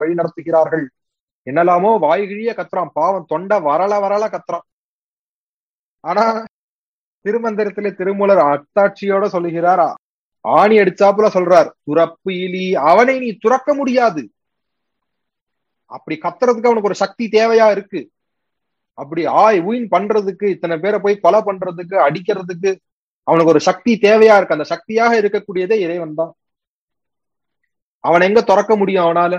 வழி நடத்துகிறார்கள் என்னெல்லாமோ வாய்கிழிய கத்துறான் பாவம் தொண்டை வரல வரல கத்துறான் ஆனா திருமந்திரத்திலே திருமூலர் அத்தாட்சியோட சொல்லுகிறார் ஆணி அடிச்சாப்புல சொல்றார் துறப்பு இலி அவனை நீ துறக்க முடியாது அப்படி கத்துறதுக்கு அவனுக்கு ஒரு சக்தி தேவையா இருக்கு அப்படி ஆய் உயின் பண்றதுக்கு இத்தனை பேரை போய் கொலை பண்றதுக்கு அடிக்கிறதுக்கு அவனுக்கு ஒரு சக்தி தேவையா இருக்கு அந்த சக்தியாக இருக்கக்கூடியதே இறைவன் தான் அவன் எங்க துறக்க முடியும் அவனால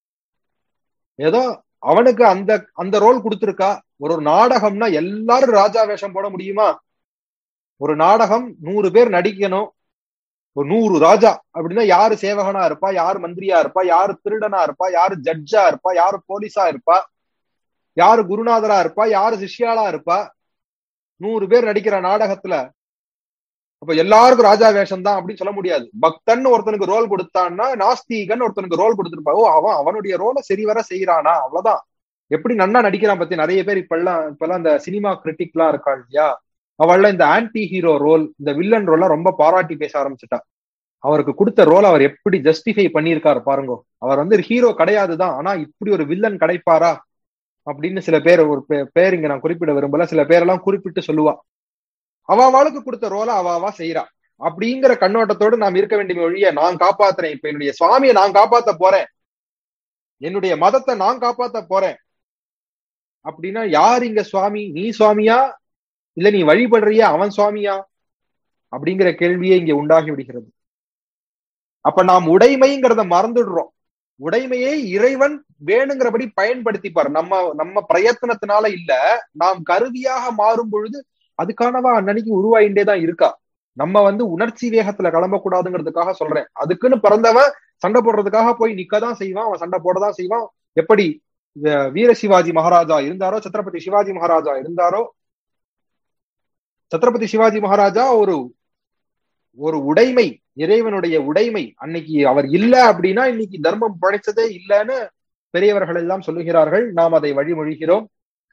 ஏதோ அவனுக்கு அந்த அந்த ரோல் கொடுத்துருக்கா ஒரு ஒரு நாடகம்னா எல்லாரும் ராஜா வேஷம் போட முடியுமா ஒரு நாடகம் நூறு பேர் நடிக்கணும் ஒரு நூறு ராஜா அப்படின்னா யாரு சேவகனா இருப்பா யாரு மந்திரியா இருப்பா யாரு திருடனா இருப்பா யாரு ஜட்ஜா இருப்பா யாரு போலீஸா இருப்பா யாரு குருநாதரா இருப்பா யாரு சிஷ்யாலா இருப்பா நூறு பேர் நடிக்கிற நாடகத்துல அப்ப எல்லாருக்கும் ராஜா வேஷம் தான் அப்படின்னு சொல்ல முடியாது பக்தன் ஒருத்தனுக்கு ரோல் கொடுத்தான்னா நாஸ்தீகன் ஒருத்தனுக்கு ரோல் கொடுத்துருப்பா ஓ அவன் அவனுடைய ரோலை சரிவர செய்யறானா அவ்வளவுதான் எப்படி நன்னா நடிக்கிறான் பத்தி நிறைய பேர் இப்பெல்லாம் இப்பெல்லாம் இந்த சினிமா கிரிட்டிக் எல்லாம் இருக்கா இல்லையா அவள்ல இந்த ஆன்டி ஹீரோ ரோல் இந்த வில்லன் ரோல ரொம்ப பாராட்டி பேச ஆரம்பிச்சுட்டா அவருக்கு கொடுத்த ரோல் அவர் எப்படி ஜஸ்டிஃபை பண்ணியிருக்காரு பாருங்க அவர் வந்து ஹீரோ கிடையாதுதான் ஆனா இப்படி ஒரு வில்லன் கிடைப்பாரா அப்படின்னு சில பேர் ஒரு பேர் இங்க நான் குறிப்பிட விரும்பல சில பேரெல்லாம் குறிப்பிட்டு சொல்லுவா அவ அவளுக்கு கொடுத்த ரோல அவ அவா செய்யறா அப்படிங்கிற கண்ணோட்டத்தோடு நாம் இருக்க வேண்டிய ஒழிய நான் காப்பாத்துறேன் இப்ப என்னுடைய சுவாமியை நான் காப்பாத்த போறேன் என்னுடைய மதத்தை நான் காப்பாத்த போறேன் அப்படின்னா யார் இங்க சுவாமி நீ சுவாமியா இல்ல நீ வழிபடுறியா அவன் சுவாமியா அப்படிங்கிற கேள்வியே இங்க உண்டாகி விடுகிறது அப்ப நாம் உடைமைங்கிறத மறந்துடுறோம் உடைமையை இறைவன் வேணுங்கிறபடி பயன்படுத்திப்பார் நம்ம நம்ம பிரயத்தனத்தினால இல்ல நாம் கருவியாக மாறும் பொழுது அதுக்கானவா அன்னன்னைக்கு உருவாயிண்டே தான் இருக்கா நம்ம வந்து உணர்ச்சி வேகத்துல கிளம்பக்கூடாதுங்கிறதுக்காக சொல்றேன் அதுக்குன்னு பிறந்தவன் சண்டை போடுறதுக்காக போய் நிக்கதான் செய்வான் அவன் சண்டை போடதான் செய்வான் எப்படி வீர சிவாஜி மகாராஜா இருந்தாரோ சத்ரபதி சிவாஜி மகாராஜா இருந்தாரோ சத்ரபதி சிவாஜி மகாராஜா ஒரு ஒரு உடைமை இறைவனுடைய உடைமை அன்னைக்கு அவர் இல்ல அப்படின்னா இன்னைக்கு தர்மம் படைச்சதே இல்லைன்னு பெரியவர்கள் எல்லாம் சொல்லுகிறார்கள் நாம் அதை வழிமொழிகிறோம்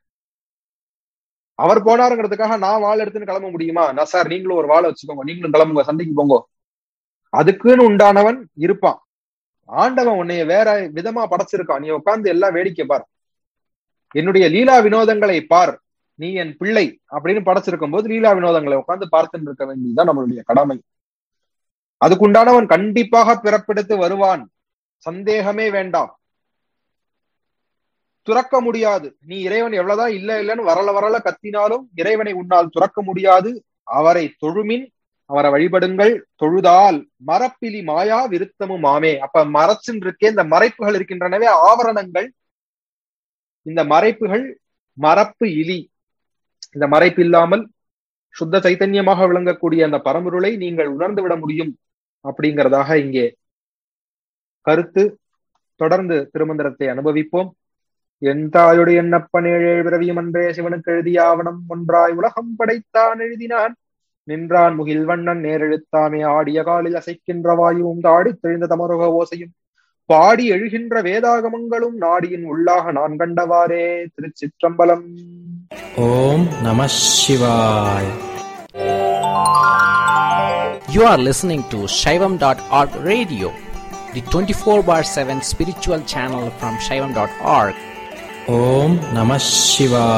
அவர் போனாருங்கிறதுக்காக நான் வாள் எடுத்துன்னு கிளம்ப முடியுமா நான் சார் நீங்களும் ஒரு வாழை வச்சுக்கோங்க நீங்களும் கிளம்புங்க சண்டைக்கு போங்க அதுக்குன்னு உண்டானவன் இருப்பான் ஆண்டவன் உன்னைய வேற விதமா படைச்சிருக்கான் நீ உட்கார்ந்து எல்லாம் வேடிக்கை பார் என்னுடைய லீலா வினோதங்களை பார் நீ என் பிள்ளை அப்படின்னு படைச்சிருக்கும் போது லீலா வினோதங்களை உட்கார்ந்து பார்த்துட்டு இருக்க வேண்டியதுதான் நம்மளுடைய கடமை அதுக்குண்டானவன் கண்டிப்பாக பிறப்பெடுத்து வருவான் சந்தேகமே வேண்டாம் துறக்க முடியாது நீ இறைவன் எவ்வளவுதான் இல்ல இல்லன்னு வரல வரல கத்தினாலும் இறைவனை உன்னால் துறக்க முடியாது அவரை தொழுமின் அவரை வழிபடுங்கள் தொழுதால் மரப்பிலி மாயா விருத்தமும் ஆமே அப்ப மறைச்சுன்னு இருக்கே இந்த மறைப்புகள் இருக்கின்றனவே ஆவரணங்கள் இந்த மறைப்புகள் மரப்பு இலி இந்த மறைப்பு இல்லாமல் சுத்த சைத்தன்யமாக விளங்கக்கூடிய அந்த பரம்பொருளை நீங்கள் உணர்ந்து விட முடியும் அப்படிங்கிறதாக இங்கே கருத்து தொடர்ந்து திருமந்திரத்தை அனுபவிப்போம் என் தாயுடைய எண்ணப்பனேழே பிறவியும் அன்றே சிவனுக்கு எழுதிய ஆவணம் ஒன்றாய் உலகம் படைத்தான் எழுதினான் நின்றான் முகில் வண்ணன் நேரெழுத்தாமே ஆடிய காலில் அசைக்கின்ற வாயுவும் தாடி தெளிந்த தமருக ஓசையும் பாடி எழுகின்ற வேதாகமங்களும் நாடியின் உள்ளாக நான் கண்டவாறே திருச்சிற்றம்பலம் ஓம் நம சிவாய் You are listening to Shaivam.org radio, the 24 bar 7 spiritual channel from Shaivam.org. ஓம் நம சிவாய்